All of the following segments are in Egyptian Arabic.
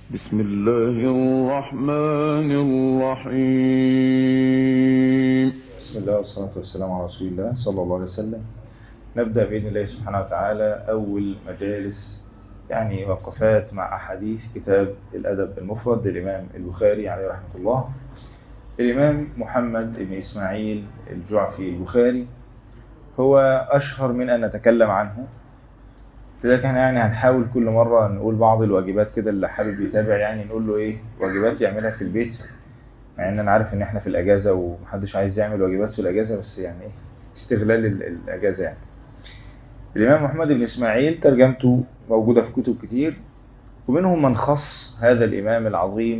بسم الله الرحمن الرحيم بسم الله والصلاة والسلام على رسول الله صلى الله عليه وسلم نبدأ بإذن الله سبحانه وتعالى أول مجالس يعني وقفات مع أحاديث كتاب الأدب المفرد للإمام البخاري عليه رحمة الله الإمام محمد بن إسماعيل الجعفي البخاري هو أشهر من أن نتكلم عنه لذلك احنا يعني هنحاول كل مرة نقول بعض الواجبات كده اللي حابب يتابع يعني نقول له ايه واجبات يعملها في البيت مع ان انا عارف ان احنا في الاجازة ومحدش عايز يعمل واجبات في الاجازة بس يعني ايه استغلال ال- الاجازة يعني الامام محمد بن اسماعيل ترجمته موجودة في كتب كتير ومنهم من خص هذا الامام العظيم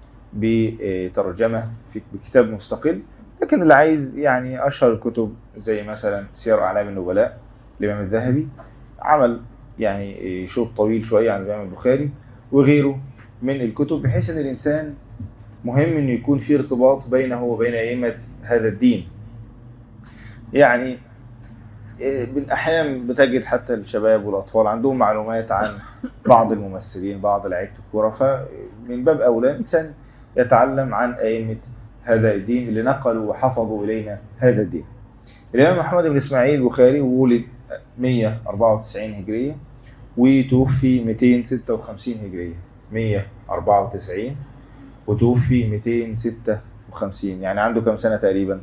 بترجمة في بكتاب مستقل لكن اللي عايز يعني اشهر الكتب زي مثلا سير اعلام النبلاء الامام الذهبي عمل يعني شوط طويل شوية عن الإمام البخاري وغيره من الكتب بحيث أن الإنسان مهم أن يكون في ارتباط بينه وبين أئمة هذا الدين يعني بالأحيان بتجد حتى الشباب والأطفال عندهم معلومات عن بعض الممثلين بعض لعيبة الكورة فمن باب أولى الإنسان يتعلم عن أئمة هذا الدين اللي نقلوا وحفظوا إلينا هذا الدين الإمام محمد بن إسماعيل البخاري ولد 194 هجرية وتوفي 256 هجرية 194 وتوفي 256 يعني عنده كم سنة تقريبا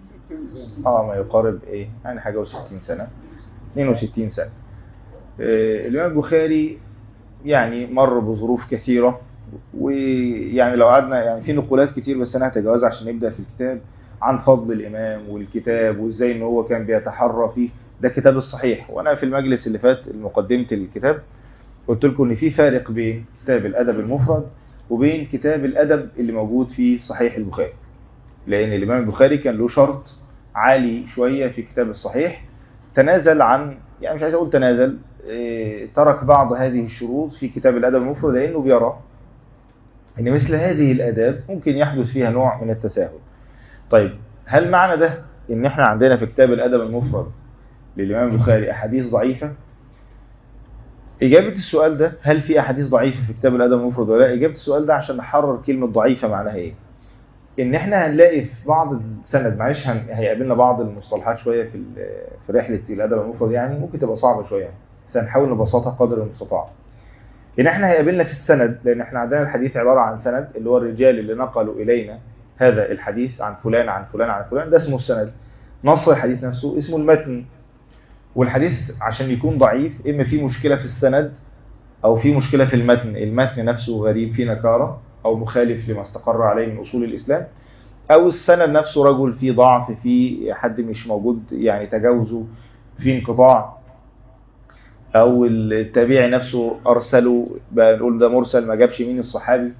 اه ما يقارب ايه يعني حاجة و60 سنة 62 سنة آه الإمام البخاري يعني مر بظروف كثيرة ويعني لو قعدنا يعني في نقولات كتير بس انا هتجاوزها عشان نبدأ في الكتاب عن فضل الإمام والكتاب وازاي ان هو كان بيتحرى فيه ده كتاب الصحيح وانا في المجلس اللي فات مقدمة الكتاب قلت لكم ان في فارق بين كتاب الادب المفرد وبين كتاب الادب اللي موجود في صحيح البخاري لان الامام البخاري كان له شرط عالي شوية في كتاب الصحيح تنازل عن يعني مش عايز اقول تنازل اه ترك بعض هذه الشروط في كتاب الادب المفرد لانه بيرى ان مثل هذه الاداب ممكن يحدث فيها نوع من التساهل طيب هل معنى ده ان احنا عندنا في كتاب الادب المفرد للإمام البخاري أحاديث ضعيفة إجابة السؤال ده هل في أحاديث ضعيفة في كتاب الأدب المفرد ولا لا إجابة السؤال ده عشان نحرر كلمة ضعيفة معناها إيه إن إحنا هنلاقي في بعض السند معلش هن... هيقابلنا بعض المصطلحات شوية في ال... في رحلة الأدب المفرد يعني ممكن تبقى صعبة شوية بس هنحاول نبسطها قدر المستطاع إن إحنا هيقابلنا في السند لأن إحنا عندنا الحديث عبارة عن سند اللي هو الرجال اللي نقلوا إلينا هذا الحديث عن فلان عن فلان عن فلان ده اسمه السند نص الحديث نفسه اسمه المتن والحديث عشان يكون ضعيف إما في مشكلة في السند أو في مشكلة في المتن المتن نفسه غريب فيه نكارة أو مخالف لما استقر عليه من أصول الإسلام أو السند نفسه رجل فيه ضعف فيه حد مش موجود يعني تجاوزه فيه انقطاع أو التابعي نفسه أرسله بنقول ده مرسل ما جابش مين الصحابي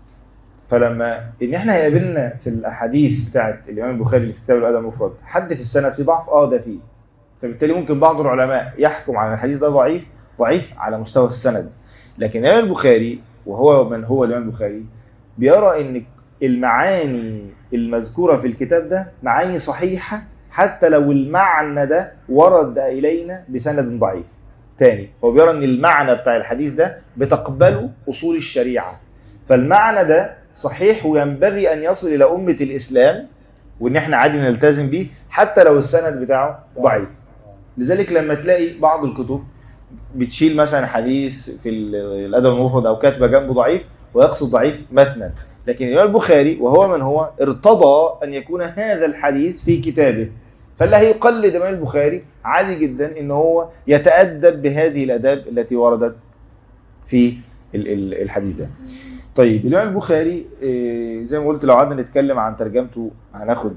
فلما ان احنا هيقابلنا في الاحاديث بتاعت الامام البخاري اللي في كتاب الادب المفرد حد في السند فيه ضعف اه ده فيه فبالتالي ممكن بعض العلماء يحكم على الحديث ده ضعيف ضعيف على مستوى السند لكن الامام البخاري وهو من هو الامام البخاري بيرى ان المعاني المذكورة في الكتاب ده معاني صحيحة حتى لو المعنى ده ورد إلينا بسند ضعيف تاني هو بيرى ان المعنى بتاع الحديث ده بتقبله أصول الشريعة فالمعنى ده صحيح وينبغي أن يصل إلى أمة الإسلام وإن احنا عادي نلتزم بيه حتى لو السند بتاعه ضعيف لذلك لما تلاقي بعض الكتب بتشيل مثلا حديث في الأدب المفرد أو كاتبة جنبه ضعيف ويقصد ضعيف متنا لكن الإمام البخاري وهو من هو ارتضى أن يكون هذا الحديث في كتابه فاللي هيقلد الإمام البخاري عادي جدا أن هو يتأدب بهذه الأداب التي وردت في الحديث ده طيب الإمام البخاري زي ما قلت لو قعدنا نتكلم عن ترجمته هناخد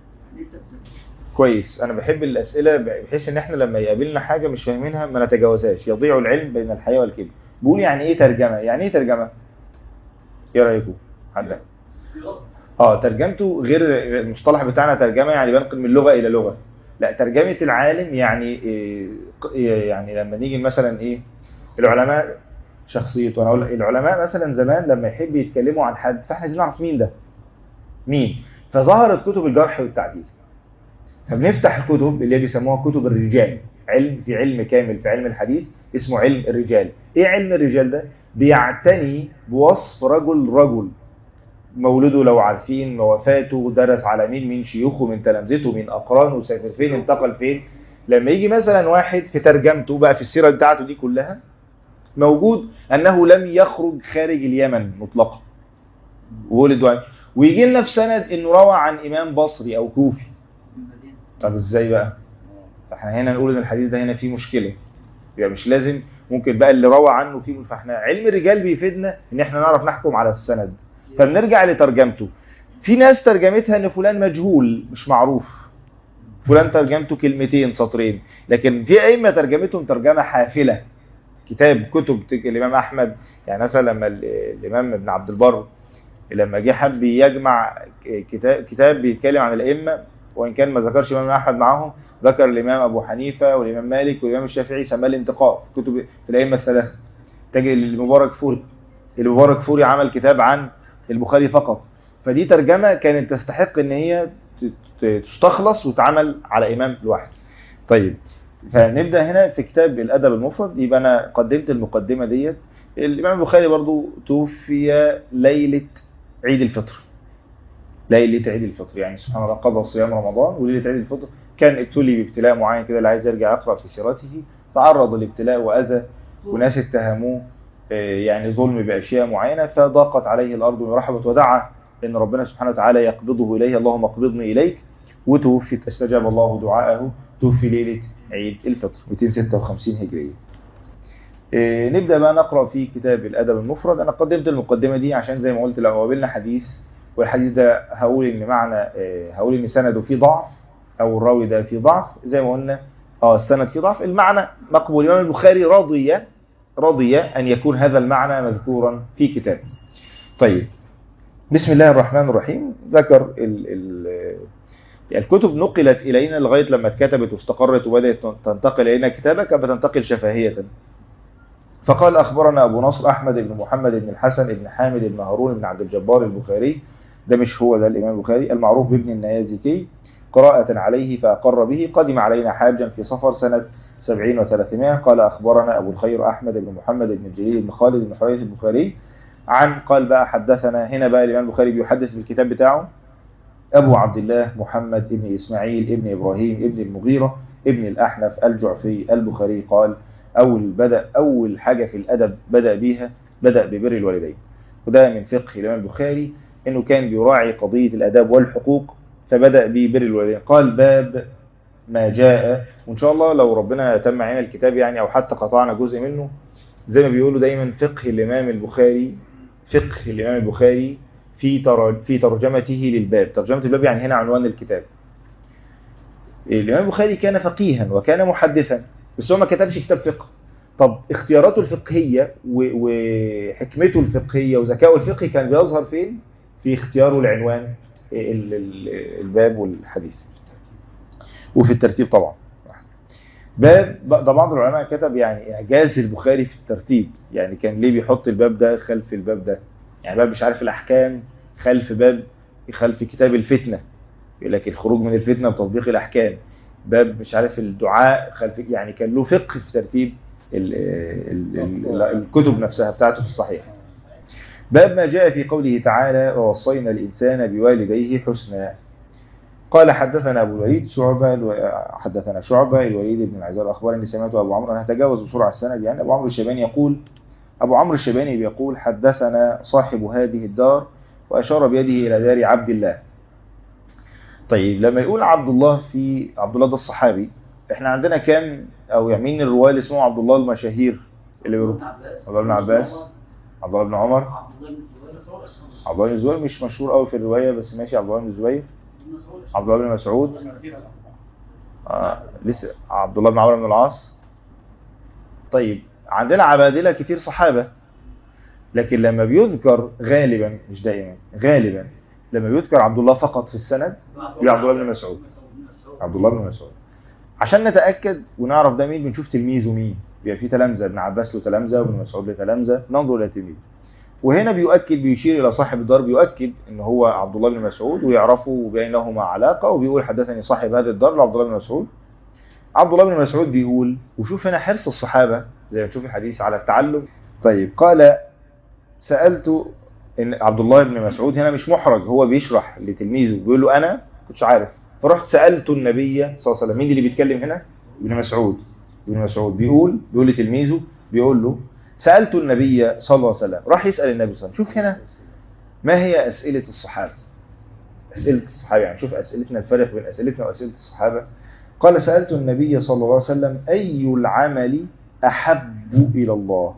كويس انا بحب الاسئله بحيث ان احنا لما يقابلنا حاجه مش فاهمينها ما نتجاوزهاش يضيع العلم بين الحياه والكذب بيقول يعني ايه ترجمه يعني ايه ترجمه ايه رايكم حد اه ترجمته غير المصطلح بتاعنا ترجمه يعني بنقل من لغه الى لغه لا ترجمه العالم يعني إيه يعني لما نيجي مثلا ايه العلماء شخصيته انا اقول العلماء مثلا زمان لما يحب يتكلموا عن حد فاحنا عايزين نعرف مين ده مين فظهرت كتب الجرح والتعديل فبنفتح الكتب اللي بيسموها كتب الرجال علم في علم كامل في علم الحديث اسمه علم الرجال ايه علم الرجال ده بيعتني بوصف رجل رجل مولده لو عارفين وفاته درس على مين من شيوخه من تلامذته من اقرانه سافر فين انتقل فين لما يجي مثلا واحد في ترجمته بقى في السيره بتاعته دي كلها موجود انه لم يخرج خارج اليمن مطلقا ولد وعي ويجي لنا في سند انه روى عن امام بصري او كوفي طب ازاي بقى فاحنا هنا نقول ان الحديث ده هنا فيه مشكله يبقى مش لازم ممكن بقى اللي روى عنه فيه فاحنا علم الرجال بيفيدنا ان احنا نعرف نحكم على السند فبنرجع لترجمته في ناس ترجمتها ان فلان مجهول مش معروف فلان ترجمته كلمتين سطرين لكن في ائمه ترجمتهم ترجمه حافله كتاب كتب الامام احمد يعني مثلا لما الامام ابن عبد البر لما جه حب يجمع كتاب كتاب بيتكلم عن الائمه وان كان ما ذكرش الامام احمد معاهم ذكر الامام ابو حنيفه والامام مالك والامام الشافعي سماه الانتقاء في كتب في الائمه الثلاثه تجي المبارك فوري المبارك فوري عمل كتاب عن البخاري فقط فدي ترجمه كانت تستحق ان هي تستخلص وتعمل على امام لوحده طيب فنبدا هنا في كتاب الادب المفرد يبقى انا قدمت المقدمه ديت الامام البخاري برضو توفي ليله عيد الفطر ليله عيد الفطر يعني سبحان الله قضى صيام رمضان وليله عيد الفطر كان ابتلي بابتلاء معين كده اللي عايز يرجع يقرا في سيرته تعرض لابتلاء واذى وناس اتهموه يعني ظلم باشياء معينه فضاقت عليه الارض ورحبت ودعا ان ربنا سبحانه وتعالى يقبضه اليه اللهم اقبضني اليك وتوفي استجاب الله دعاءه توفي ليله عيد الفطر 256 هجريه. إيه نبدا بقى نقرا في كتاب الادب المفرد انا قدمت المقدمه دي عشان زي ما قلت لو قابلنا حديث والحديث ده هقول ان معنى إيه هقول ان سنده فيه ضعف او الراوي ده فيه ضعف زي ما قلنا اه السند فيه ضعف المعنى مقبول الامام البخاري رضي رضي ان يكون هذا المعنى مذكورا في كتابه. طيب بسم الله الرحمن الرحيم ذكر ال ال الكتب نقلت إلينا لغاية لما اتكتبت واستقرت وبدأت تنتقل إلينا كتابة كانت بتنتقل شفهية فقال أخبرنا أبو نصر أحمد بن محمد بن الحسن بن حامد بن هارون بن عبد الجبار البخاري ده مش هو ده الإمام البخاري المعروف بابن النيازكي قراءة عليه فأقر به قدم علينا حاجا في صفر سنة سبعين وثلاثمائة قال أخبرنا أبو الخير أحمد بن محمد بن الجليل بن خالد بن حريث البخاري عن قال بقى حدثنا هنا بقى الإمام البخاري بيحدث بالكتاب بتاعه أبو عبد الله محمد بن إسماعيل ابن إبراهيم ابن المغيرة ابن الأحنف الجعفي البخاري قال أول بدأ أول حاجة في الأدب بدأ بيها بدأ ببر الوالدين وده من فقه الإمام البخاري إنه كان بيراعي قضية الأداب والحقوق فبدأ ببر الوالدين قال باب ما جاء وإن شاء الله لو ربنا تم علينا الكتاب يعني أو حتى قطعنا جزء منه زي ما بيقولوا دايما فقه الإمام البخاري فقه الإمام البخاري في في ترجمته للباب ترجمة الباب يعني هنا عنوان الكتاب الإمام البخاري كان فقيها وكان محدثا بس هو ما كتبش كتاب فقه طب اختياراته الفقهية وحكمته الفقهية وذكائه الفقهي كان بيظهر فين في اختياره العنوان الباب والحديث وفي الترتيب طبعا باب ده بعض العلماء كتب يعني اعجاز البخاري في الترتيب يعني كان ليه بيحط الباب ده خلف الباب ده يعني باب مش عارف الاحكام خلف باب خلف كتاب الفتنه يقول لك الخروج من الفتنه بتطبيق الاحكام باب مش عارف الدعاء خلف يعني كان له فقه في ترتيب ال ال ال الكتب نفسها بتاعته في الصحيح باب ما جاء في قوله تعالى ووصينا الانسان بوالديه حسنا قال حدثنا ابو الوليد شعبه حدثنا شعبه الوليد بن العزار اخبرني سمعت ابو عمرو انا هتجاوز بسرعه السند يعني ابو عمرو الشيباني يقول ابو عمرو الشيباني بيقول حدثنا صاحب هذه الدار واشار بيده الى دار عبد الله طيب لما يقول عبد الله في عبد الله ده الصحابي احنا عندنا كام او مين الرواه اللي اسمه عبد الله المشاهير اللي بيقولوا عبد الله بن عباس عبد الله بن عمر عبد الله بن الزبير مش مشهور قوي في الروايه بس ماشي عبد الله بن الزبير عبد الله بن مسعود آه لسه عبد الله بن عمرو بن العاص طيب عندنا عبادله كتير صحابه لكن لما بيذكر غالبا مش دائما غالبا لما بيذكر عبد الله فقط في السند يبقى عبد الله بن مسعود عبد الله بن مسعود عشان نتاكد ونعرف ده مين بنشوف تلميذه مين بيبقى في تلامذه ابن عباس له تلامذه وابن مسعود له تلامذه ننظر الى تلميذه وهنا بيؤكد بيشير الى صاحب الدار بيؤكد ان هو عبد الله بن مسعود ويعرفه وبينهما علاقه وبيقول حدثني صاحب هذه الدار لعبد الله بن مسعود عبد الله بن مسعود بيقول وشوف هنا حرص الصحابه زي ما تشوف الحديث على التعلم طيب قال سألت إن عبد الله بن مسعود هنا مش محرج هو بيشرح لتلميذه بيقول له أنا كنتش عارف فرحت سألت النبي صلى الله عليه وسلم مين اللي بيتكلم هنا ابن مسعود ابن مسعود بيقول بيقول لتلميذه بيقول له سألت النبي صلى الله عليه وسلم راح يسأل النبي صلى الله عليه وسلم شوف هنا ما هي أسئلة الصحابة أسئلة الصحابة يعني شوف أسئلتنا الفرق بين أسئلتنا وأسئلة الصحابة قال سألت النبي صلى الله عليه وسلم أي العمل أحب إلى الله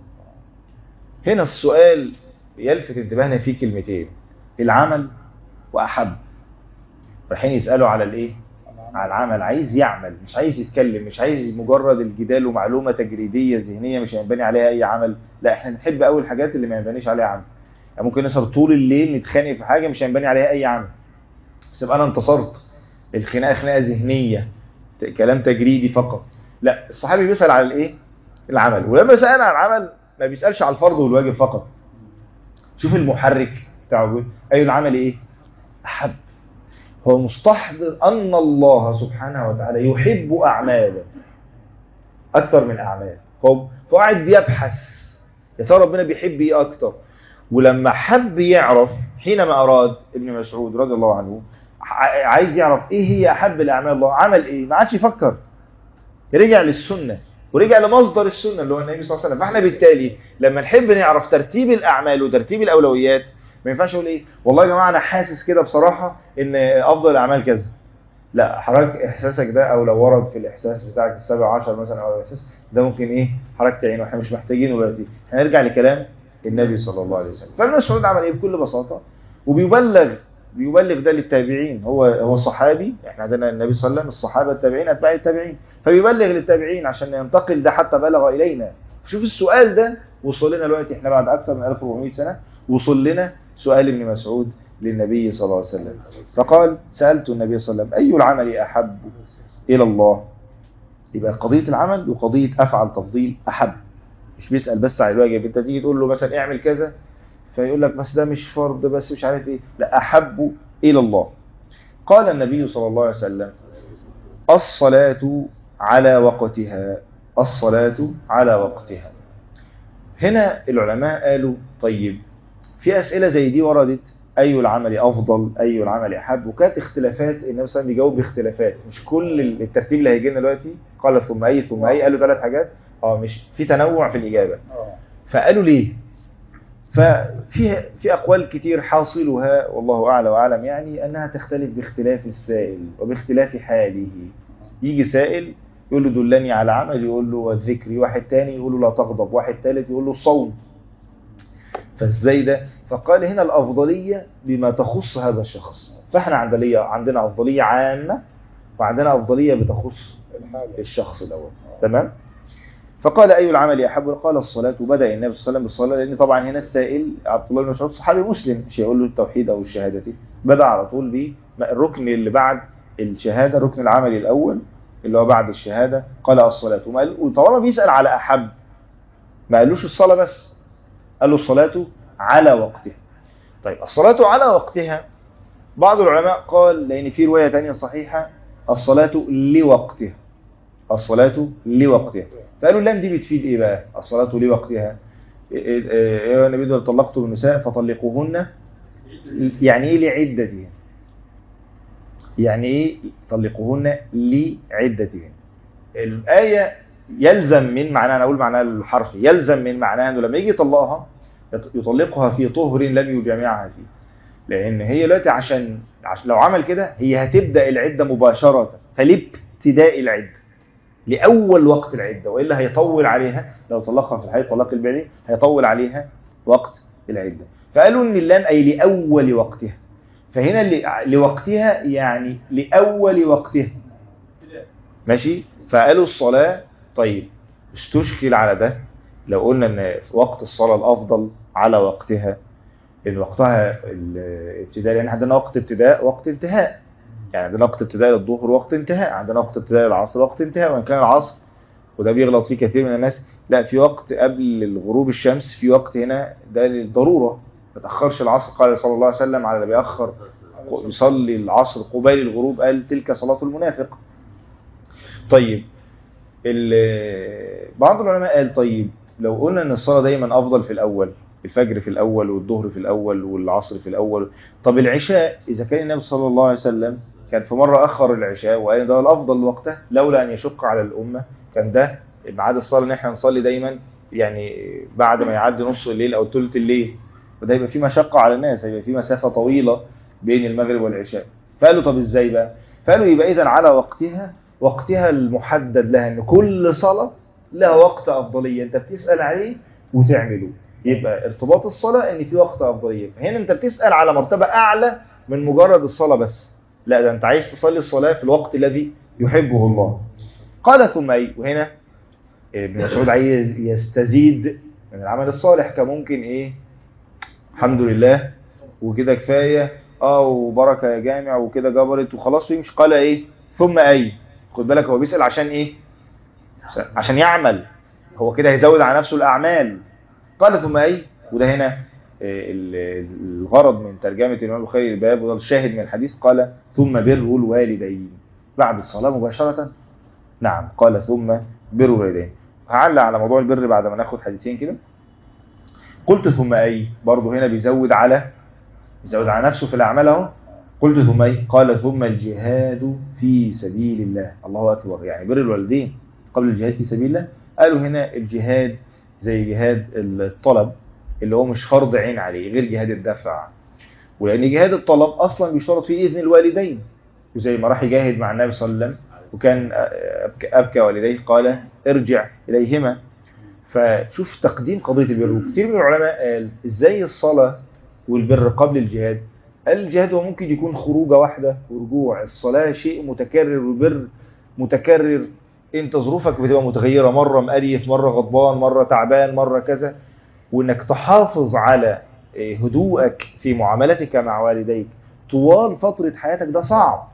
هنا السؤال يلفت انتباهنا فيه كلمتين العمل وأحب رايحين يسألوا على الإيه؟ على العمل عايز يعمل مش عايز يتكلم مش عايز مجرد الجدال ومعلومة تجريدية ذهنية مش هينبني عليها أي عمل لا احنا نحب أول الحاجات اللي ما ينبنيش عليها عمل يعني ممكن نسهر طول الليل نتخانق في حاجة مش هينبني عليها أي عمل بس يبقى أنا انتصرت الخناقة خناقة ذهنية كلام تجريدي فقط لا الصحابي بيسأل على الإيه؟ العمل ولما سأل عن العمل ما بيسألش على الفرض والواجب فقط شوف المحرك بتاعه بيقول أي العمل إيه؟ أحب هو مستحضر أن الله سبحانه وتعالى يحب أعمالا أكثر من أعمال هو قاعد بيبحث يا ترى ربنا بيحب إيه أكتر ولما حب يعرف حينما أراد ابن مسعود رضي الله عنه عايز يعرف إيه هي أحب الأعمال الله عمل إيه ما عادش يفكر رجع للسنة ورجع لمصدر السنة اللي هو النبي صلى الله عليه وسلم فاحنا بالتالي لما نحب نعرف ترتيب الأعمال وترتيب الأولويات ما ينفعش اقول ايه والله يا جماعه انا حاسس كده بصراحه ان افضل الاعمال كذا لا حضرتك احساسك ده او لو ورد في الاحساس بتاعك السابع عشر مثلا او الاحساس ده ممكن ايه حضرتك تعينه احنا مش محتاجينه دلوقتي هنرجع لكلام النبي صلى الله عليه وسلم فابن مسعود عمل ايه بكل بساطه وبيبلغ بيبلغ ده للتابعين هو هو صحابي احنا عندنا النبي صلى الله عليه وسلم الصحابه التابعين اتباع التابعين فبيبلغ للتابعين عشان ينتقل ده حتى بلغ الينا شوف السؤال ده وصل لنا دلوقتي احنا بعد اكثر من 1400 سنه وصل لنا سؤال ابن مسعود للنبي صلى الله عليه وسلم فقال سألت النبي صلى الله عليه وسلم أي العمل أحب إلى الله يبقى قضية العمل وقضية أفعل تفضيل أحب مش بيسأل بس على الواجب انت تيجي تقول له مثلا اعمل كذا فيقول لك بس ده مش فرض بس مش عارف ايه لا أحب إلى الله قال النبي صلى الله عليه وسلم الصلاة على وقتها الصلاة على وقتها هنا العلماء قالوا طيب في أسئلة زي دي وردت أي العمل أفضل أي العمل أحب وكانت اختلافات النبي صلى الله عليه وسلم بيجاوب باختلافات مش كل الترتيب اللي هيجي لنا دلوقتي قال ثم أي ثم أي قالوا ثلاث حاجات اه مش في تنوع في الإجابة فقالوا ليه ففي في أقوال كتير حاصلها والله أعلى وأعلم يعني أنها تختلف باختلاف السائل وباختلاف حاله يجي سائل يقول له دلني على عمل يقول له الذكر واحد تاني يقول له لا تغضب واحد ثالث يقول له الصوم فازاي ده فقال هنا الأفضلية بما تخص هذا الشخص فاحنا عندنا عندنا أفضلية عامة وعندنا أفضلية بتخص الشخص الأول تمام فقال أي العمل أحب قال الصلاة وبدأ النبي صلى الله عليه وسلم بالصلاة لأن طبعا هنا السائل عبد الله بن مسعود صحابي مسلم مش هيقول له التوحيد أو الشهادة بدأ على طول بالركن اللي بعد الشهادة ركن العمل الأول اللي هو بعد الشهادة قال الصلاة وطالما بيسأل على أحب ما قالوش الصلاة بس قال له الصلاة على وقتها طيب الصلاة على وقتها بعض العلماء قال لأن في رواية تانية صحيحة الصلاة لوقتها الصلاة لوقتها فقالوا اللام دي بتفيد ايه بقى الصلاة لوقتها يا نبي دول طلقتم النساء فطلقوهن يعني ايه لعدتهن يعني ايه طلقوهن لعدتهن الآية يلزم من معناها انا اقول معناها الحرفي يلزم من معناها انه لما يجي يطلقها يطلقها في طهر لم يجامعها فيه لان هي دلوقتي عشان عشان لو عمل كده هي هتبدا العده مباشره فلابتداء العده لاول وقت العده والا هيطول عليها لو طلقها في الحيض طلاق البعدي هيطول عليها وقت العده فقالوا ان اللام اي لاول وقتها فهنا لوقتها يعني لاول وقتها ماشي فقالوا الصلاه طيب استشكل على ده لو قلنا ان وقت الصلاة الافضل على وقتها ان وقتها الابتداء لان عندنا وقت ابتداء وقت انتهاء يعني عندنا وقت ابتداء للظهر وقت انتهاء عندنا وقت ابتداء للعصر وقت انتهاء وان كان العصر وده بيغلط فيه كثير من الناس لا في وقت قبل الغروب الشمس في وقت هنا ده للضرورة ما تأخرش العصر قال صلى الله عليه وسلم على اللي بيأخر يصلي العصر قبيل الغروب قال تلك صلاة المنافق طيب ال- بعض العلماء قال طيب لو قلنا ان الصلاه دايما افضل في الاول الفجر في الاول والظهر في الاول والعصر في الاول طب العشاء اذا كان النبي صلى الله عليه وسلم كان في مره اخر العشاء وقال ده الافضل وقته لولا ان يشق على الامه كان ده ميعاد الصلاه ان احنا نصلي دايما يعني بعد ما يعدي نص الليل او ثلث الليل وده يبقى في مشقه على الناس هيبقى في مسافه طويله بين المغرب والعشاء فقالوا طب ازاي بقى فقالوا يبقى اذا على وقتها وقتها المحدد لها ان كل صلاه لها وقت افضليه انت بتسال عليه وتعمله يبقى ارتباط الصلاه ان في وقت افضليه هنا انت بتسال على مرتبه اعلى من مجرد الصلاه بس لا ده انت عايز تصلي الصلاه في الوقت الذي يحبه الله قال ثم اي وهنا ابن مسعود عايز يستزيد من العمل الصالح كممكن ايه الحمد لله وكده كفايه اه وبركه يا جامع وكده جبرت وخلاص ويمشي قال ايه ثم اي خد بالك هو بيسال عشان ايه عشان يعمل هو كده هيزود على نفسه الاعمال قال ثم اي وده هنا ال- الغرض من ترجمه الامام البخاري للباب وده الشاهد من الحديث قال ثم بر الوالدين بعد الصلاه مباشره نعم قال ثم بر الوالدين هعلق على موضوع البر بعد ما ناخد حديثين كده قلت ثم اي برضه هنا بيزود على بيزود على نفسه في الاعمال اهو قلت ثم اي قال ثم الجهاد في سبيل الله الله اكبر يعني بر الوالدين قبل الجهاد في سبيل الله قالوا هنا الجهاد زي جهاد الطلب اللي هو مش فرض عين عليه غير جهاد الدفع ولان جهاد الطلب اصلا بيشترط فيه اذن الوالدين وزي ما راح يجاهد مع النبي صلى الله عليه وسلم وكان أبكى, أبكى والديه قال ارجع إليهما فشوف تقديم قضية البر كتير من العلماء قال ازاي الصلاة والبر قبل الجهاد قال الجهاد هو ممكن يكون خروجة واحدة ورجوع الصلاة شيء متكرر والبر متكرر انت ظروفك بتبقى متغيرة مرة مقريف مرة غضبان مرة تعبان مرة كذا وانك تحافظ على هدوءك في معاملتك مع والديك طوال فترة حياتك ده صعب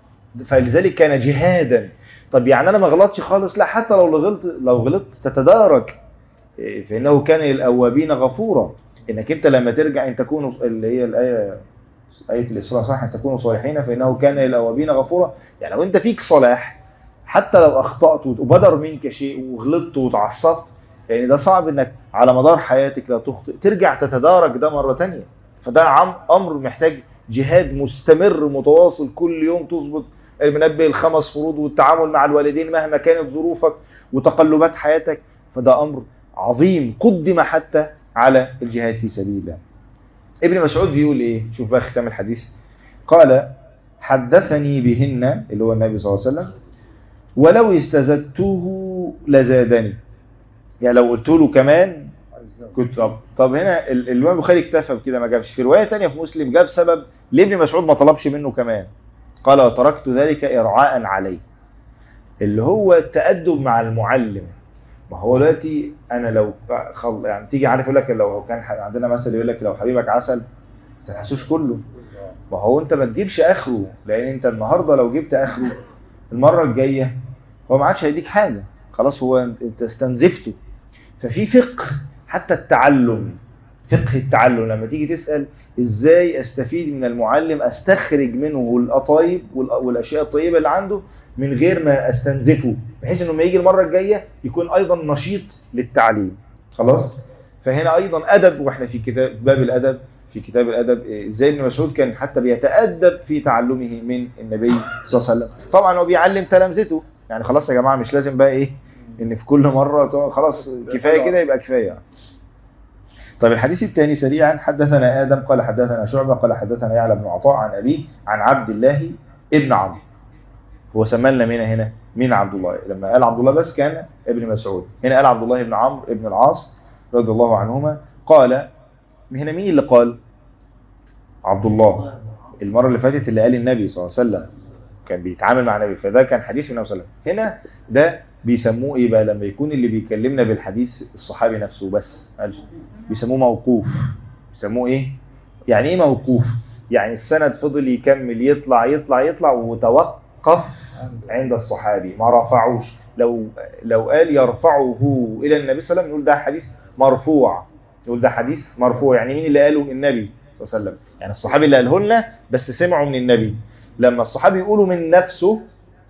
فلذلك كان جهادا طب يعني انا ما غلطش خالص لا حتى لو غلطت لو غلطت تتدارك فانه كان للاوابين غفورا انك انت لما ترجع ان تكونوا اللي هي الايه ايه الاسراء صح ان تكونوا صالحين فانه كان للاوابين غفورا يعني لو انت فيك صلاح حتى لو اخطات وبدر منك شيء وغلطت وتعصبت يعني ده صعب انك على مدار حياتك لو تخطئ ترجع تتدارك ده مره تانية فده عم امر محتاج جهاد مستمر متواصل كل يوم تظبط المنبه الخمس فروض والتعامل مع الوالدين مهما كانت ظروفك وتقلبات حياتك فده امر عظيم قدم حتى على الجهاد في سبيل الله ابن مسعود بيقول ايه شوف بقى ختام الحديث قال حدثني بهن اللي هو النبي صلى الله عليه وسلم ولو استزدته لزادني يعني لو قلت له كمان كنت طب, طب هنا الامام البخاري اكتفى بكده ما جابش في روايه ثانيه في مسلم جاب سبب ليه ابن مسعود ما طلبش منه كمان قال وتركت ذلك ارعاء عليه اللي هو التادب مع المعلم ما هو دلوقتي انا لو خل... يعني تيجي عارف يقول لك لو كان عندنا مثل يقول لك لو حبيبك عسل ما تنحسوش كله ما هو انت ما تجيبش اخره لان انت النهارده لو جبت اخره المره الجايه هو ما عادش هيديك حاجه خلاص هو انت استنزفته ففي فقه حتى التعلم فقه التعلم لما تيجي تسأل ازاي استفيد من المعلم استخرج منه القطايب والاشياء الطيبة اللي عنده من غير ما استنزفه بحيث انه ما يجي المرة الجاية يكون ايضا نشيط للتعليم خلاص فهنا ايضا ادب واحنا في كتاب باب الادب في كتاب الادب ازاي ابن مسعود كان حتى بيتادب في تعلمه من النبي صلى الله عليه وسلم طبعا هو بيعلم تلامذته يعني خلاص يا جماعه مش لازم بقى ايه ان في كل مره خلاص كفايه كده يبقى كفايه طيب الحديث الثاني سريعا حدثنا ادم قال حدثنا شعبه قال حدثنا يعلى بن عطاء عن ابيه عن عبد الله ابن عمرو هو سمى من هنا مين عبد الله لما قال عبد الله بس كان ابن مسعود هنا قال عبد الله بن عمرو ابن العاص رضي الله عنهما قال هنا مين اللي قال عبد الله المره اللي فاتت اللي قال النبي صلى الله عليه وسلم كان بيتعامل مع النبي فده كان حديث النبي صلى الله عليه وسلم هنا ده بيسموه ايه بقى لما يكون اللي بيكلمنا بالحديث الصحابي نفسه بس بيسموه موقوف بيسموه ايه يعني ايه موقوف يعني السند فضل يكمل يطلع يطلع يطلع وتوقف عند الصحابي ما رفعوش لو لو قال يرفعه الى النبي صلى الله عليه وسلم نقول ده حديث مرفوع نقول ده حديث مرفوع يعني مين اللي قاله النبي صلى الله عليه وسلم يعني الصحابي اللي قاله لنا بس سمعوا من النبي لما الصحابي يقولوا من نفسه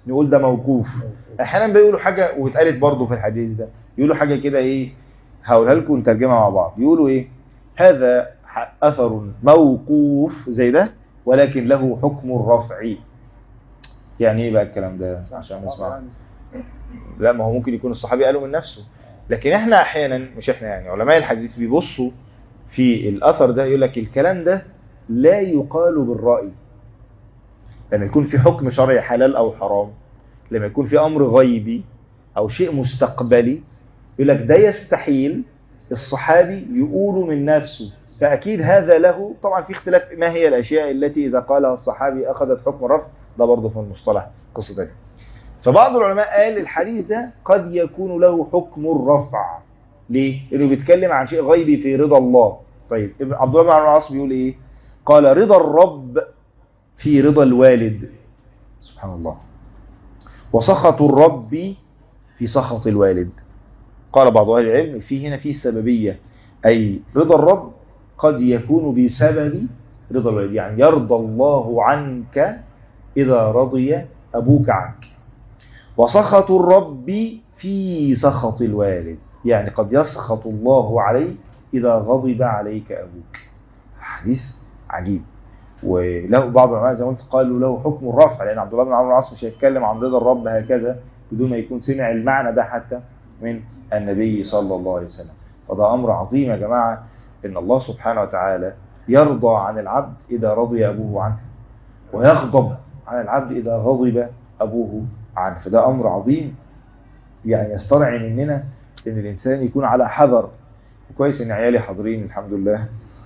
نقول ده موقوف احيانا بيقولوا حاجه واتقالت برضه في الحديث ده يقولوا حاجه كده ايه هقولها لكم نترجمها مع بعض يقولوا ايه هذا ح- اثر موقوف زي ده ولكن له حكم الرفع يعني ايه بقى الكلام ده عشان نسمع لا ما هو ممكن يكون الصحابي قاله من نفسه لكن احنا احيانا مش احنا يعني علماء الحديث بيبصوا في الاثر ده يقول لك الكلام ده لا يقال بالرأي لما يكون في حكم شرعي حلال او حرام لما يكون في امر غيبي او شيء مستقبلي يقول لك ده يستحيل الصحابي يقوله من نفسه فاكيد هذا له طبعا في اختلاف ما هي الاشياء التي اذا قالها الصحابي اخذت حكم الرفع ده برضه في المصطلح قصه ثانيه فبعض العلماء قال الحديث ده قد يكون له حكم الرفع ليه؟ لانه بيتكلم عن شيء غيبي في رضا الله طيب ابن عبد الله بن عمرو العاص بيقول ايه قال رضا الرب في رضا الوالد سبحان الله وسخط الرب في سخط الوالد قال بعض اهل العلم في هنا في سببيه اي رضا الرب قد يكون بسبب رضا الوالد يعني يرضى الله عنك اذا رضي ابوك عنك وسخط الرب في سخط الوالد يعني قد يسخط الله عليك إذا غضب عليك أبوك حديث عجيب وله بعض العلماء زي ما قلت قالوا له حكم الرفع لأن عبد الله بن عمرو العاص مش هيتكلم عن رضا الرب هكذا بدون ما يكون سمع المعنى ده حتى من النبي صلى الله عليه وسلم فده أمر عظيم يا جماعة إن الله سبحانه وتعالى يرضى عن العبد إذا رضي أبوه عنه ويغضب عن العبد إذا غضب أبوه عنه فده أمر عظيم يعني يسترعي مننا إن الإنسان يكون على حذر كويس إن عيالي حاضرين الحمد لله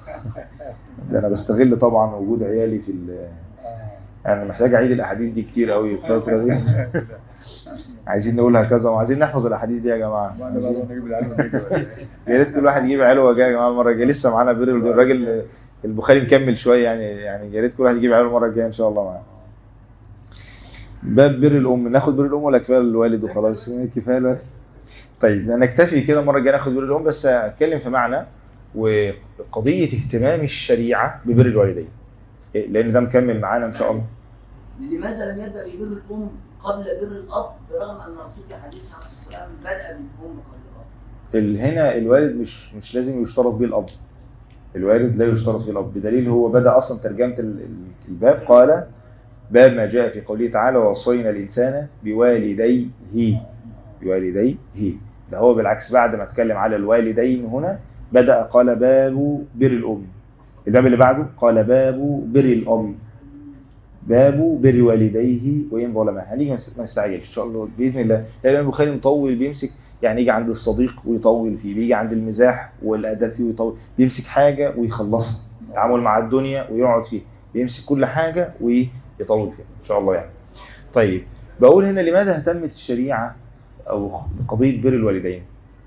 ده أنا بستغل طبعا وجود عيالي في ال يعني محتاج أعيد الأحاديث دي كتير قوي في الفترة دي عايزين نقولها كذا وعايزين نحفظ الأحاديث دي يا جماعة يا ريت كل واحد يجيب عياله وجاي يا جماعة المرة الجاية لسه معانا بر الراجل البخاري مكمل شوية يعني يعني يا ريت كل واحد يجيب عياله المرة الجاية إن شاء الله معانا باب بر الام ناخد بر الام ولا كفايه الوالد وخلاص كفايه الوالد طيب نكتفي كده المره الجايه ناخد بر الام بس اتكلم في معنى وقضيه اهتمام الشريعه ببر الوالدين إيه، لان ده مكمل معانا ان شاء الله لماذا لم يبدأ ببر الأم قبل بر الأب برغم أن الرسول في حديث عليه الصلاة والسلام بدأ بالأم قبل الأب؟ ال- هنا الوالد مش مش لازم يشترط به الاب الوالد لا يشترط به الاب بدليل هو بدا اصلا ترجمه ال- ال- الباب قال باب ما جاء في قوله تعالى ووصينا الانسان بوالديه بوالديه ده هو بالعكس بعد ما اتكلم على الوالدين هنا بدا قال باب بر الام الباب اللي بعده قال باب بر الاب باب بر والديه وان ظلما هنيجي ما نس- ما نستعجلش ان شاء الله باذن الله لان الامام البخاري مطول بيمسك يعني يجي عند الصديق ويطول فيه بيجي عند المزاح والادب فيه ويطول بيمسك حاجه ويخلصها التعامل مع الدنيا ويقعد فيه بيمسك كل حاجه ويطول فيها ان شاء الله يعني طيب بقول هنا لماذا اهتمت الشريعه او قضيه بر الوالدين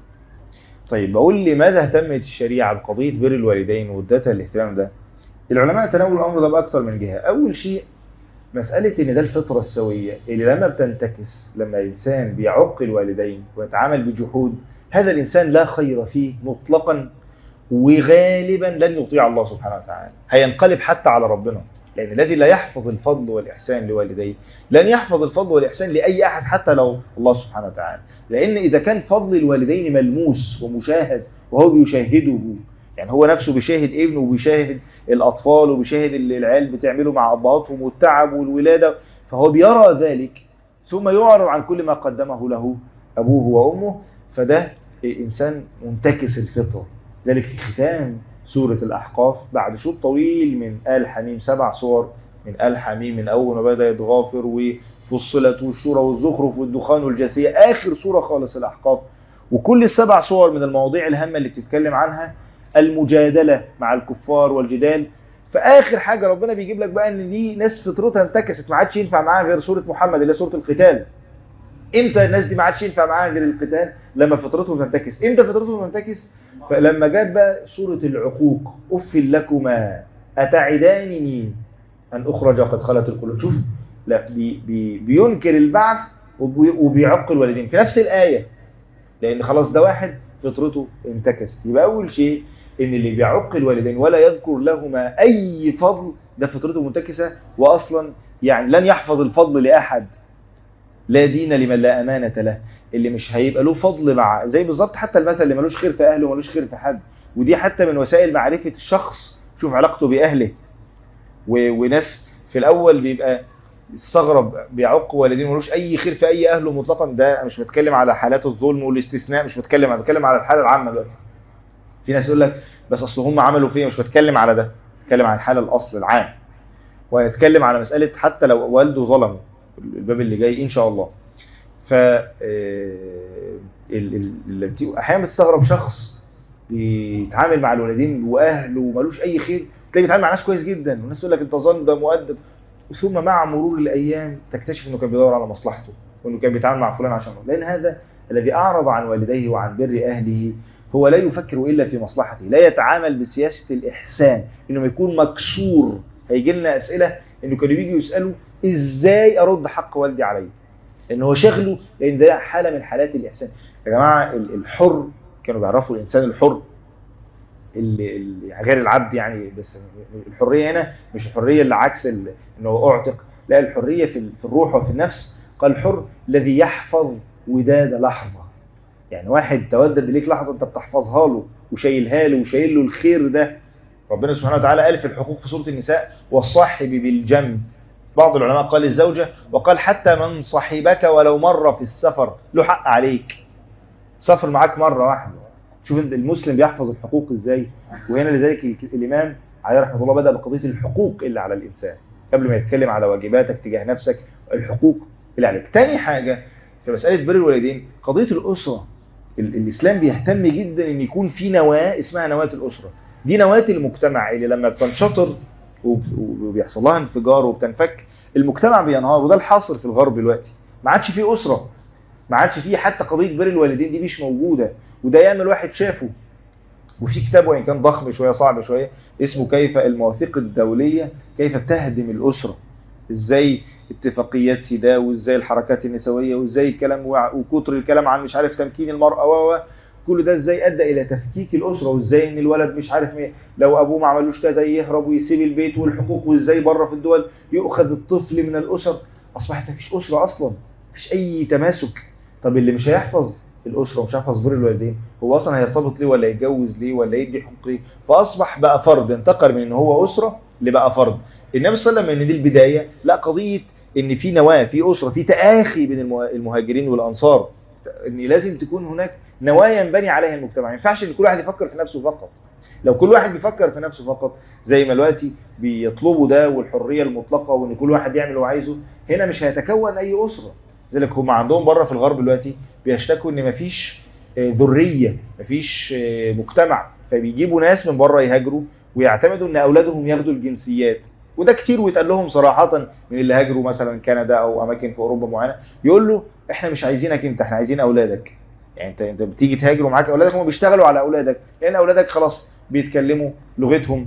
طيب بقول لماذا اهتمت الشريعه بقضيه بر الوالدين وادتها الاهتمام ده العلماء تناولوا الامر ده باكثر من جهه اول شيء مسألة إن ده الفطرة السوية اللي لما بتنتكس لما الإنسان بيعق الوالدين ويتعامل بجحود هذا الإنسان لا خير فيه مطلقا وغالبا لن يطيع الله سبحانه وتعالى هينقلب حتى على ربنا لأن الذي لا يحفظ الفضل والإحسان لوالديه لن يحفظ الفضل والإحسان لأي أحد حتى لو الله سبحانه وتعالى لأن إذا كان فضل الوالدين ملموس ومشاهد وهو بيشاهده يعني هو نفسه بيشاهد ابنه وبيشاهد الأطفال وبيشاهد اللي العيال بتعمله مع أبهاتهم والتعب والولادة فهو بيرى ذلك ثم يعرض عن كل ما قدمه له أبوه وأمه فده إنسان منتكس الفطرة ذلك في ختام سورة الأحقاف بعد شوط طويل من آل حميم سبع صور من آل حميم من أول ما بدأ يتغافر وفصلت والشورى والزخرف والدخان والجاثية آخر سورة خالص الأحقاف وكل السبع صور من المواضيع الهامة اللي بتتكلم عنها المجادلة مع الكفار والجدال فآخر حاجة ربنا بيجيب لك بقى ان دي ناس فطرتها انتكست ما عادش ينفع معاها غير سورة محمد اللي هي سورة القتال امتى الناس دي ما عادش ينفع معاها غير القتال لما فطرتهم تنتكس امتى فطرتهم تنتكس فلما جت بقى سورة العقوق أف لكما أتعدانني أن أخرج وقد خلت القلوب شوف لا بي بي بينكر البعث وبي وبيعق الوالدين في نفس الآية لأن خلاص ده واحد فطرته انتكست يبقى أول شيء إن اللي بيعق الوالدين ولا يذكر لهما أي فضل ده فطرته منتكسة وأصلا يعني لن يحفظ الفضل لأحد لا دين لمن لا امانه له اللي مش هيبقى له فضل مع زي بالظبط حتى المثل اللي ملوش خير في اهله وملوش خير في حد ودي حتى من وسائل معرفه الشخص شوف علاقته باهله و... وناس في الاول بيبقى استغرب بيعق والدين ملوش اي خير في اي اهله مطلقا ده أنا مش بتكلم على حالات الظلم والاستثناء مش بتكلم انا بتكلم على الحاله العامه دلوقتي في ناس يقول لك بس اصل هم عملوا فيا مش بتكلم على ده بتكلم عن الحاله الاصل العام وهنتكلم على مساله حتى لو والده ظلمه الباب اللي جاي ان شاء الله ف آه، ال- ال- اللي بتي- احيانا بتستغرب شخص بيتعامل مع الوالدين واهله ومالوش اي خير تلاقيه بيتعامل مع ناس كويس جدا والناس تقول لك انت ظن ده مؤدب ثم مع مرور الايام تكتشف انه كان بيدور على مصلحته وانه كان بيتعامل مع فلان عشانه لان هذا الذي اعرض عن والديه وعن بر اهله هو لا يفكر الا في مصلحته لا يتعامل بسياسه الاحسان انه يكون مكسور هيجي لنا اسئله انه كانوا بيجوا يسالوا ازاي ارد حق والدي علي ان هو شغله لان ده حاله من حالات الاحسان يا جماعه ال- الحر كانوا بيعرفوا الانسان الحر اللي اللي غير العبد يعني بس الحريه هنا مش الحريه اللي عكس ال- انه اعتق لا الحريه في ال- في الروح وفي النفس قال الحر الذي يحفظ وداد لحظه يعني واحد تودد ليك لحظه انت بتحفظها له وشايلها له وشايل له الخير ده ربنا سبحانه وتعالى قال في الحقوق في سوره النساء والصاحب بالجنب بعض العلماء قال الزوجه وقال حتى من صحبك ولو مره في السفر له حق عليك سافر معاك مره واحده شوف انت المسلم بيحفظ الحقوق ازاي وهنا لذلك ال- الامام عليه رحمه الله بدا بقضيه الحقوق اللي على الانسان قبل ما يتكلم على واجباتك تجاه نفسك الحقوق اللي عليك تاني حاجه في مساله بر الوالدين قضيه الاسره ال- الاسلام بيهتم جدا ان يكون في نواه اسمها نواه الاسره دي نواه المجتمع اللي لما بتنشطر وب- وبيحصل لها انفجار وبتنفك المجتمع بينهار وده الحاصل في الغرب دلوقتي ما عادش فيه اسره ما عادش فيه حتى قضيه بر الوالدين دي مش موجوده وده يعمل واحد شافه وفي كتاب وان كان ضخم شويه صعب شويه اسمه كيف المواثيق الدوليه كيف تهدم الاسره ازاي اتفاقيات سيدا وازاي الحركات النسويه وازاي الكلام وع- وكتر الكلام عن مش عارف تمكين المراه و و كل ده ازاي ادى الى تفكيك الاسره وازاي ان الولد مش عارف مين لو ابوه ما عملوش كذا يهرب ويسيب البيت والحقوق وازاي بره في الدول يؤخذ الطفل من الاسر اصبحت مفيش اسره اصلا مفيش اي تماسك طب اللي مش هيحفظ الاسره ومش هيحفظ بر الوالدين هو اصلا هيرتبط ليه ولا يتجوز ليه ولا يدي حقوق ليه فاصبح بقى فرد انتقل من ان هو اسره لبقى فرد النبي صلى الله عليه وسلم ان دي البدايه لا قضيه ان في نواه في اسره في تآخي بين المه- المهاجرين والانصار ان لازم تكون هناك نواه ينبني عليها المجتمع ما ينفعش ان كل واحد يفكر في نفسه فقط لو كل واحد بيفكر في نفسه فقط زي ما دلوقتي بيطلبوا ده والحريه المطلقه وان كل واحد يعمل اللي هو عايزه هنا مش هيتكون اي اسره لذلك هم عندهم بره في الغرب دلوقتي بيشتكوا ان مفيش آه، ذريه مفيش آه، مجتمع فبيجيبوا ناس من بره يهاجروا ويعتمدوا ان اولادهم ياخدوا الجنسيات وده كتير ويتقال لهم صراحه من اللي هاجروا مثلا كندا او اماكن في اوروبا معينه يقول له احنا مش عايزينك انت احنا عايزين اولادك يعني انت انت بتيجي تهاجر ومعاك اولادك هم بيشتغلوا على اولادك لان اولادك خلاص بيتكلموا لغتهم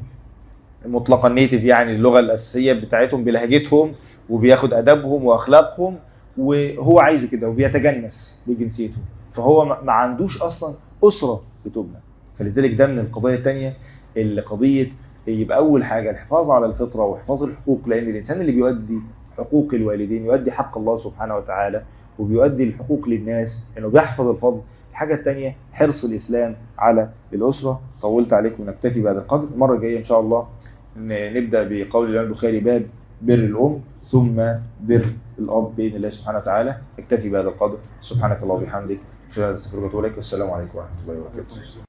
مطلقا نيتف يعني اللغه الاساسيه بتاعتهم بلهجتهم وبياخد ادبهم واخلاقهم وهو عايزه كده وبيتجنس بجنسيته فهو ما ما عندوش اصلا اسره بتبنى فلذلك ده من القضايا الثانيه اللي قضيه يبقى اول حاجه الحفاظ على الفطره وحفاظ الحقوق لان الانسان اللي بيؤدي حقوق الوالدين يؤدي حق الله سبحانه وتعالى وبيؤدي الحقوق للناس انه بيحفظ الفضل الحاجه الثانيه حرص الاسلام على الاسره طولت عليكم نكتفي بهذا القدر المره الجايه ان شاء الله ن- نبدا بقول الامام البخاري باب بر الام ثم بر الاب باذن الله سبحانه وتعالى نكتفي بهذا القدر سبحانك اللهم وبحمدك اشهد ان لا اله الا انت استغفرك واتوب اليك والسلام عليكم ورحمه الله وبركاته